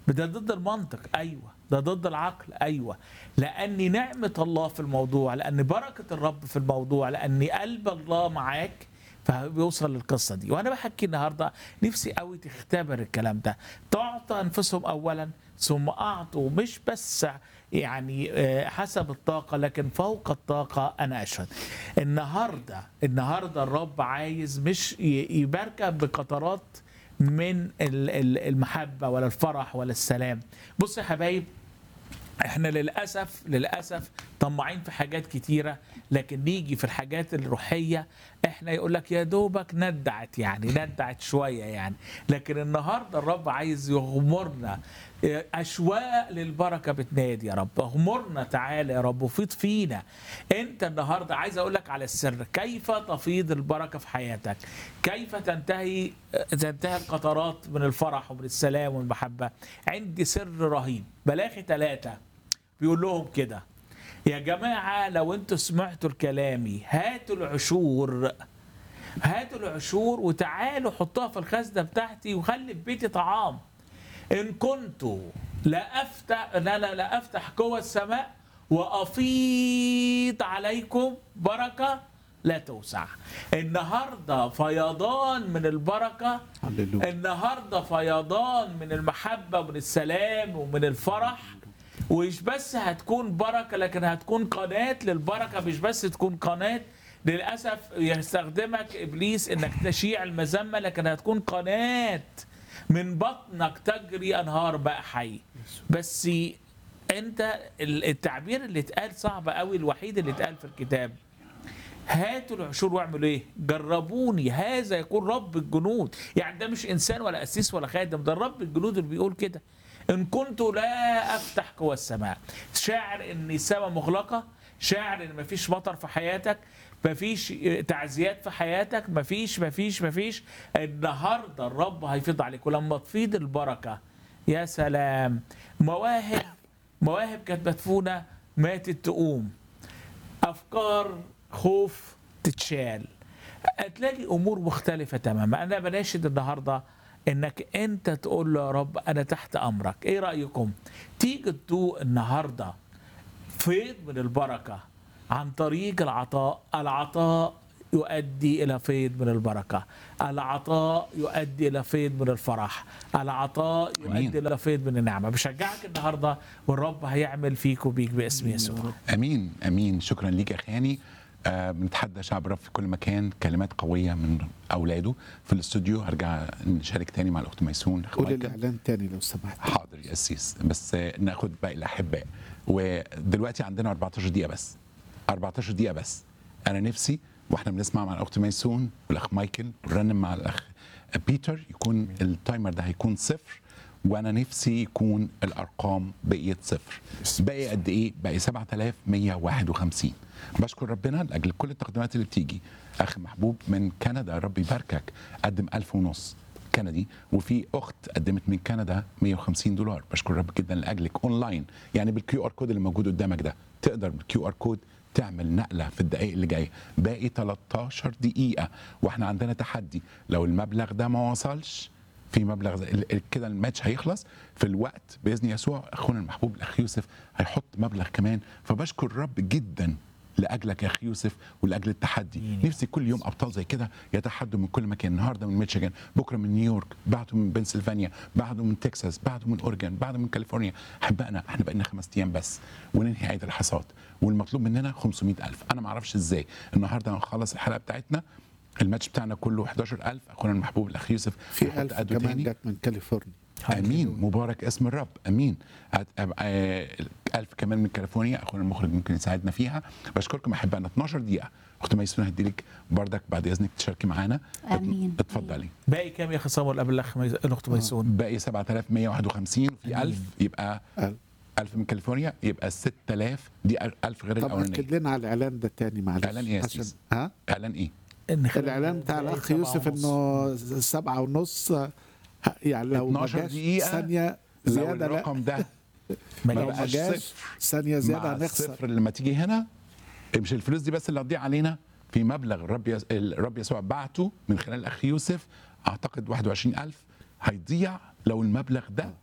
ده ضد المنطق ايوه ده ضد العقل ايوه لان نعمه الله في الموضوع لان بركه الرب في الموضوع لان قلب الله معاك فبيوصل للقصه دي وانا بحكي النهارده نفسي قوي تختبر الكلام ده تعطى انفسهم اولا ثم اعطوا مش بس يعني آه، حسب الطاقه لكن فوق الطاقه انا اشهد النهارده النهارده الرب عايز مش ي- يباركك بقطرات من ال- ال- المحبه ولا الفرح ولا السلام بص يا حبايب احنا للاسف للاسف طماعين في حاجات كتيره لكن نيجي في الحاجات الروحيه احنا يقول لك يا دوبك ندعت يعني ندعت شويه يعني لكن النهارده الرب عايز يغمرنا اه، اشواق للبركه بتنادي يا رب اغمرنا تعالى يا رب وفيض فينا انت النهارده عايز اقول لك على السر كيف تفيض البركه في حياتك كيف تنتهي تنتهي القطرات من الفرح ومن السلام والمحبه عندي سر رهيب بلاغي ثلاثه بيقول لهم كده يا جماعة لو انتوا سمعتوا لكلامي هاتوا العشور هاتوا العشور وتعالوا حطوها في الخزنة بتاعتي وخلي في بيتي طعام إن كنت لا أفتح لا لا لا أفتح قوى السماء وأفيض عليكم بركة لا توسع النهاردة فيضان من البركة هللويا النهارده فيضان من المحبه ومن السلام ومن الفرح ومش بس هتكون بركه لكن هتكون قناه للبركه مش بس تكون قناه للاسف يستخدمك ابليس انك تشيع المذمه لكن هتكون قناه من بطنك تجري انهار بقى حي بس انت التعبير اللي اتقال صعب قوي الوحيد اللي اتقال في الكتاب هاتوا العشور واعملوا ايه؟ جربوني هذا يقول رب الجنود، يعني ده مش انسان ولا قسيس ولا خادم ده رب الجنود اللي بيقول كده. ان كنت لا افتح قوى السماء، شاعر ان السماء مغلقه، شاعر ان مفيش مطر في حياتك، مفيش تعزيات في حياتك، مفيش مفيش مفيش، النهارده الرب هيفيض عليك ولما تفيض البركه يا سلام مواهب مواهب كانت مدفونه ماتت تقوم افكار خوف تتشال هتلاقي امور مختلفه تماما انا بناشد النهارده انك انت تقول له يا رب انا تحت امرك ايه رايكم تيجي تدوق النهارده فيض من البركه عن طريق العطاء العطاء يؤدي الى فيض من البركه العطاء يؤدي الى فيض من الفرح العطاء أمين. يؤدي الى فيض من النعمه بشجعك النهارده والرب هيعمل فيك وبيك باسم يسوع امين امين شكرا ليك يا خاني آه بنتحدى شعب الرب في كل مكان كلمات قويه من اولاده في الاستوديو هرجع نشارك تاني مع الاخت ميسون قول أخواتك. الاعلان تاني لو سمحت حاضر يا أسيس بس آه، ناخد باقي الأحباء ودلوقتي عندنا 14 دقيقة بس 14 دقيقة بس أنا نفسي واحنا بنسمع مع الأخت ميسون والأخ مايكل ونرنم مع الأخ بيتر يكون التايمر ده هيكون صفر وانا نفسي يكون الارقام بقيت صفر باقي قد ايه باقي 7151 بشكر ربنا لاجل كل التقديمات اللي بتيجي اخ محبوب من كندا ربي يباركك قدم ألف ونص كندي وفي اخت قدمت من كندا 150 دولار بشكر رب جدا لاجلك اونلاين يعني بالكيو ار كود اللي موجود قدامك ده تقدر بالكيو ار كود تعمل نقله في الدقائق اللي جايه باقي 13 دقيقه واحنا عندنا تحدي لو المبلغ ده ما وصلش في مبلغ زي- ال- ال- كده الماتش هيخلص في الوقت باذن يسوع اخونا المحبوب الاخ يوسف هيحط مبلغ كمان فبشكر الرب جدا لاجلك يا اخي يوسف ولاجل التحدي نفسي كل يوم ابطال زي كده يتحدوا من كل مكان النهارده من ميشيغان بكره من نيويورك بعده من بنسلفانيا بعده من تكساس بعده من اورجن بعده من كاليفورنيا احبائنا احنا بقينا خمس ايام بس وننهي عيد الحصاد والمطلوب مننا 500000 انا ما اعرفش ازاي النهارده هنخلص الحلقه بتاعتنا الماتش بتاعنا كله 11000 اخونا المحبوب الاخ يوسف في هيحط ألف قده كمان تاني. جت من كاليفورنيا امين مبارك اسم الرب امين هت- أب- آه، الف كمان من كاليفورنيا اخونا المخرج ممكن يساعدنا فيها بشكركم احبائنا 12 دقيقه اخت ميسون هدي لك بردك بعد اذنك تشاركي معانا آمين. اتفضلي باقي كام يا اخي صامويل قبل الاخ ميس- الاخت ميسون باقي 7151 وفي 1000 يبقى ألف. 1000 من كاليفورنيا يبقى 6000 دي 1000 غير طب الاولانيه اكد لنا على الاعلان ده تاني معلش إعلان إيه يا عشان سيس؟ ها اعلان ايه إن خلال الاعلان بتاع باقي الاخ سبعة يوسف ونص. انه سبعة ونص ه- يعني لو ما 12 جاش دقيقة ثانية لو زيادة لا الرقم ده ما ما لو جاش. ما بقاش جاش صفر ثانية زيادة مع هنخسر الصفر لما تيجي هنا مش الفلوس دي بس اللي هتضيع علينا في مبلغ الرب يس... الرب يسوع بعته من خلال الاخ يوسف اعتقد 21000 هيضيع لو المبلغ ده